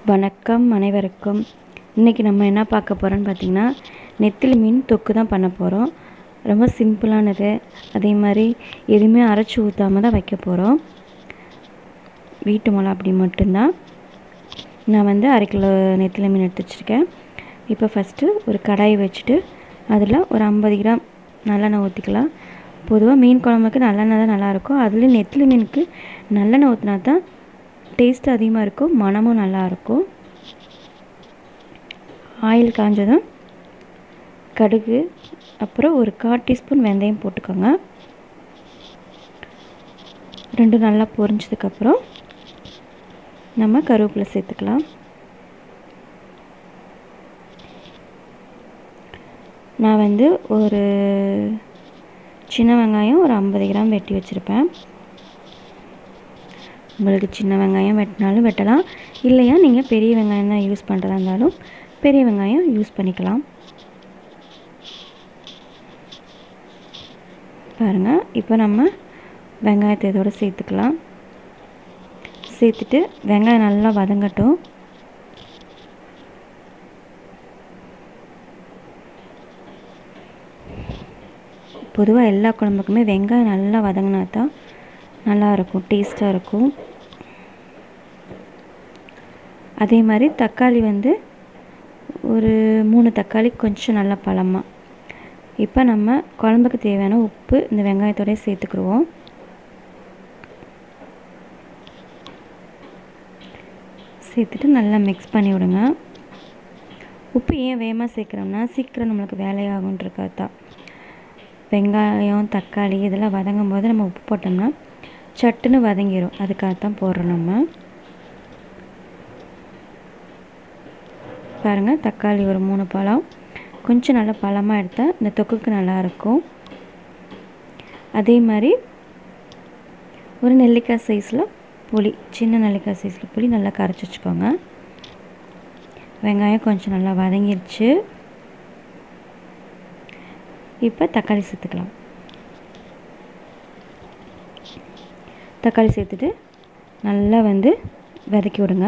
வணக்கம் அனைவருக்கும் இன்றைக்கி நம்ம என்ன பார்க்க போகிறோன்னு பார்த்தீங்கன்னா நெத்திலி மீன் தொக்கு தான் பண்ண போகிறோம் ரொம்ப சிம்பிளானது அதே மாதிரி எதுவுமே அரைச்சி ஊற்றாம தான் வைக்க போகிறோம் வீட்டு மிளகா அப்படி மட்டும்தான் நான் வந்து அரை கிலோ நெத்திலி மீன் எடுத்து வச்சுருக்கேன் இப்போ ஃபஸ்ட்டு ஒரு கடாய் வச்சுட்டு அதில் ஒரு ஐம்பது கிராம் நல்லெண்ணெய் ஊற்றிக்கலாம் பொதுவாக மீன் குழம்புக்கு நல்லெண்ணெய் தான் நல்லாயிருக்கும் அதுலேயும் நெத்திலி மீனுக்கு நல்லெண்ணெய் ஊற்றினா தான் டேஸ்ட் அதிகமாக இருக்கும் மணமும் நல்லாயிருக்கும் ஆயில் காஞ்சதும் கடுகு அப்புறம் ஒரு கால் டீஸ்பூன் வெந்தயம் போட்டுக்கோங்க ரெண்டும் நல்லா பொரிஞ்சதுக்கப்புறம் நம்ம கருவேப்பிலை சேர்த்துக்கலாம் நான் வந்து ஒரு சின்ன வெங்காயம் ஒரு ஐம்பது கிராம் வெட்டி வச்சுருப்பேன் உங்களுக்கு சின்ன வெங்காயம் வெட்டினாலும் வெட்டலாம் இல்லையா நீங்கள் பெரிய வெங்காயம் தான் யூஸ் பண்ணுறதா இருந்தாலும் பெரிய வெங்காயம் யூஸ் பண்ணிக்கலாம் பாருங்கள் இப்போ நம்ம வெங்காயத்தை இதோடு சேர்த்துக்கலாம் சேர்த்துட்டு வெங்காயம் நல்லா வதங்கட்டும் பொதுவாக எல்லா குழம்புக்குமே வெங்காயம் நல்லா வதங்கினா தான் நல்லாயிருக்கும் டேஸ்ட்டாக இருக்கும் அதே மாதிரி தக்காளி வந்து ஒரு மூணு தக்காளி கொஞ்சம் நல்லா பழமாக இப்போ நம்ம குழம்புக்கு தேவையான உப்பு இந்த வெங்காயத்தோடய சேர்த்துக்குருவோம் சேர்த்துட்டு நல்லா மிக்ஸ் பண்ணி விடுங்க உப்பு ஏன் வேகமாக சேர்க்குறோம்னா சீக்கிரம் நம்மளுக்கு வேலையாகுன்றக்காக தான் வெங்காயம் தக்காளி இதெல்லாம் வதங்கும் போது நம்ம உப்பு போட்டோம்னா சட்டுன்னு வதங்கிடும் அதுக்காகத்தான் போடுறோம் நம்ம பாருங்கள் தக்காளி ஒரு மூணு பழம் கொஞ்சம் நல்லா பழமாக எடுத்தால் இந்த தொக்குக்கு நல்லாயிருக்கும் அதே மாதிரி ஒரு நெல்லிக்காய் சைஸில் புளி சின்ன நெல்லிக்காய் சைஸில் புளி நல்லா கரைச்சி வச்சுக்கோங்க வெங்காயம் கொஞ்சம் நல்லா வதங்கிருச்சு இப்போ தக்காளி சேர்த்துக்கலாம் தக்காளி சேர்த்துட்டு நல்லா வந்து வதக்கி விடுங்க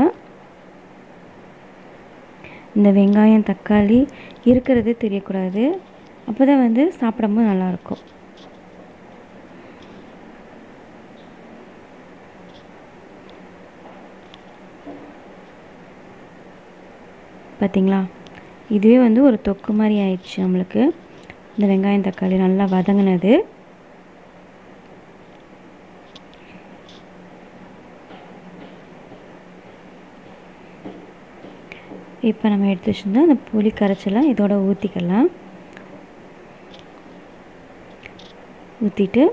இந்த வெங்காயம் தக்காளி இருக்கிறது தெரியக்கூடாது அப்போ தான் வந்து சாப்பிடும்போது நல்லாயிருக்கும் பார்த்திங்களா இதுவே வந்து ஒரு தொக்கு மாதிரி ஆயிடுச்சு நம்மளுக்கு இந்த வெங்காயம் தக்காளி நல்லா வதங்கினது இப்போ நம்ம எடுத்து வச்சுருந்தோம் அந்த புளி கரைச்சலாம் இதோட ஊற்றிக்கலாம் ஊற்றிட்டு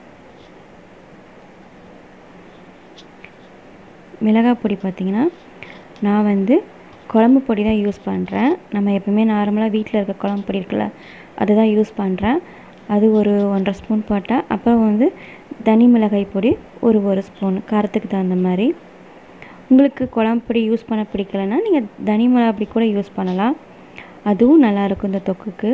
மிளகாய் பொடி பார்த்திங்கன்னா நான் வந்து குழம்பு பொடி தான் யூஸ் பண்ணுறேன் நம்ம எப்பவுமே நார்மலாக வீட்டில் இருக்க குழம்பு பொடி இருக்குல்ல அதுதான் யூஸ் பண்ணுறேன் அது ஒரு ஒன்றரை ஸ்பூன் போட்டேன் அப்புறம் வந்து தனி மிளகாய் பொடி ஒரு ஒரு ஸ்பூன் காரத்துக்கு தகுந்த மாதிரி உங்களுக்கு குழம்பு பொடி யூஸ் பண்ண பிடிக்கலைன்னா நீங்கள் தனி மிளகா பொடி கூட யூஸ் பண்ணலாம் அதுவும் நல்லாயிருக்கும் இந்த தொக்குக்கு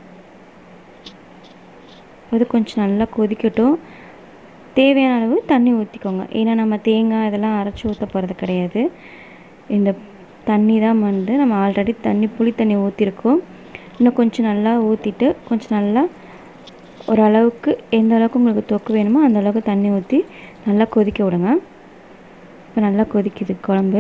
அது கொஞ்சம் நல்லா கொதிக்கட்டும் தேவையான அளவு தண்ணி ஊற்றிக்கோங்க ஏன்னா நம்ம தேங்காய் இதெல்லாம் அரைச்சி ஊற்ற போகிறது கிடையாது இந்த தண்ணி தான் வந்து நம்ம ஆல்ரெடி தண்ணி புளி தண்ணி ஊற்றிருக்கோம் இன்னும் கொஞ்சம் நல்லா ஊற்றிட்டு கொஞ்சம் நல்லா ஓரளவுக்கு எந்த அளவுக்கு உங்களுக்கு தொக்கு வேணுமோ அந்த அளவுக்கு தண்ணி ஊற்றி நல்லா கொதிக்க விடுங்க இப்போ நல்லா கொதிக்குது குழம்பு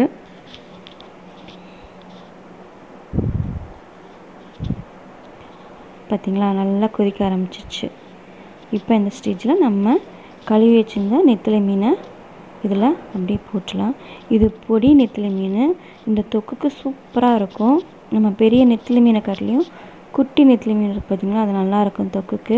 பார்த்திங்களா நல்லா கொதிக்க ஆரம்பிச்சிச்சு இப்போ இந்த ஸ்டேஜில் நம்ம கழுவி வச்சுருந்த நெத்திலி மீனை இதில் அப்படியே போட்டுடலாம் இது பொடி நெத்திலி மீன் இந்த தொக்குக்கு சூப்பராக இருக்கும் நம்ம பெரிய நெத்திலி மீனை காட்டிலையும் குட்டி நெத்திலி மீன் இருக்குது பார்த்திங்களா அது நல்லாயிருக்கும் தொக்குக்கு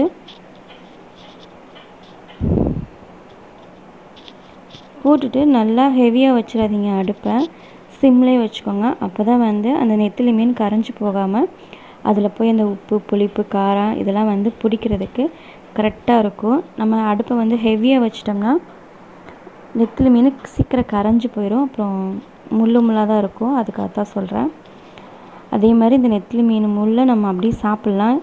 போட்டுட்டு நல்லா ஹெவியாக வச்சிடாதீங்க அடுப்பை சிம்லேயே வச்சுக்கோங்க அப்போ தான் வந்து அந்த நெத்திலி மீன் கரைஞ்சி போகாமல் அதில் போய் அந்த உப்பு புளிப்பு காரம் இதெல்லாம் வந்து பிடிக்கிறதுக்கு கரெக்டாக இருக்கும் நம்ம அடுப்பை வந்து ஹெவியாக வச்சிட்டோம்னா நெத்திலி மீன் சீக்கிரம் கரைஞ்சி போயிடும் அப்புறம் முள்ளு முள்ளாக தான் இருக்கும் அதுக்காக தான் சொல்கிறேன் அதே மாதிரி இந்த நெத்திலி மீன் முள்ளை நம்ம அப்படியே சாப்பிட்லாம்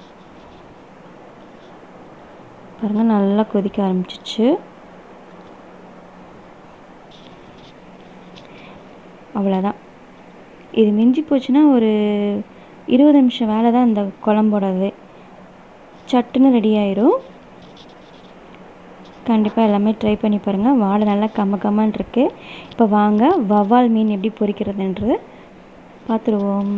பாருங்கள் நல்லா கொதிக்க ஆரம்பிச்சிச்சு அவ்வளோதான் இது மிஞ்சி போச்சுன்னா ஒரு இருபது நிமிஷம் வேலை தான் இந்த குழம்போடது சட்டுன்னு ரெடி ஆயிரும் கண்டிப்பாக எல்லாமே ட்ரை பண்ணி பாருங்கள் வாழை நல்லா கம்ம கம்மன் இருக்கு இப்போ வாங்க வவ்வால் மீன் எப்படி பொரிக்கிறதுன்றது பார்த்துருவோம்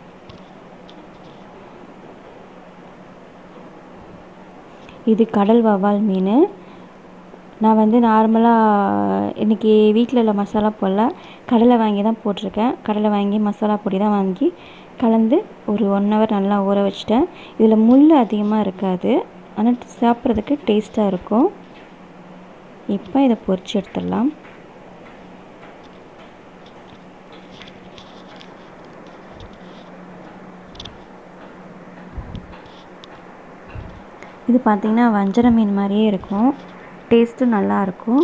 இது கடல் வவ்வால் மீன் நான் வந்து நார்மலாக இன்றைக்கி வீட்டில் உள்ள மசாலா போடல கடலை வாங்கி தான் போட்டிருக்கேன் கடலை வாங்கி மசாலா பொடி தான் வாங்கி கலந்து ஒரு ஒன் ஹவர் நல்லா ஊற வச்சிட்டேன் இதில் முள் அதிகமாக இருக்காது ஆனால் சாப்பிட்றதுக்கு டேஸ்ட்டாக இருக்கும் இப்போ இதை பொரிச்சு எடுத்துடலாம் இது பார்த்திங்கன்னா வஞ்சர மீன் மாதிரியே இருக்கும் டேஸ்ட்டும் நல்லாயிருக்கும்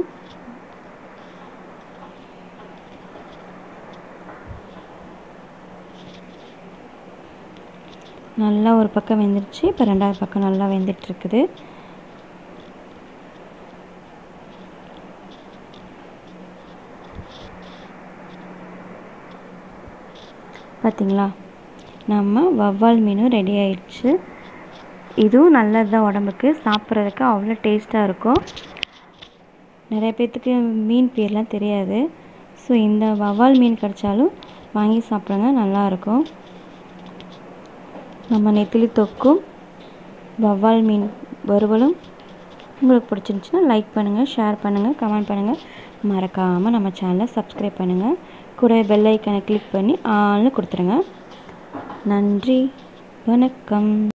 நல்லா ஒரு பக்கம் வெந்துருச்சு இப்போ ரெண்டாவது பக்கம் நல்லா வெந்துட்டுருக்குது பார்த்திங்களா நம்ம வவ்வால் மீனும் ரெடி ஆயிடுச்சு இதுவும் நல்லது தான் உடம்புக்கு சாப்பிட்றதுக்கு அவ்வளோ டேஸ்ட்டாக இருக்கும் நிறைய பேர்த்துக்கு மீன் பேர்லாம் தெரியாது ஸோ இந்த வவ்வால் மீன் கிடைச்சாலும் வாங்கி சாப்பிடுங்க நல்லாயிருக்கும் நம்ம நெத்திலி தொக்கும் வவ்வால் மீன் வறுவலும் உங்களுக்கு பிடிச்சிருந்துச்சுன்னா லைக் பண்ணுங்கள் ஷேர் பண்ணுங்கள் கமெண்ட் பண்ணுங்கள் மறக்காமல் நம்ம சேனலை சப்ஸ்கிரைப் பண்ணுங்கள் கூட பெல் ஐக்கனை கிளிக் பண்ணி ஆள்னு கொடுத்துருங்க நன்றி வணக்கம்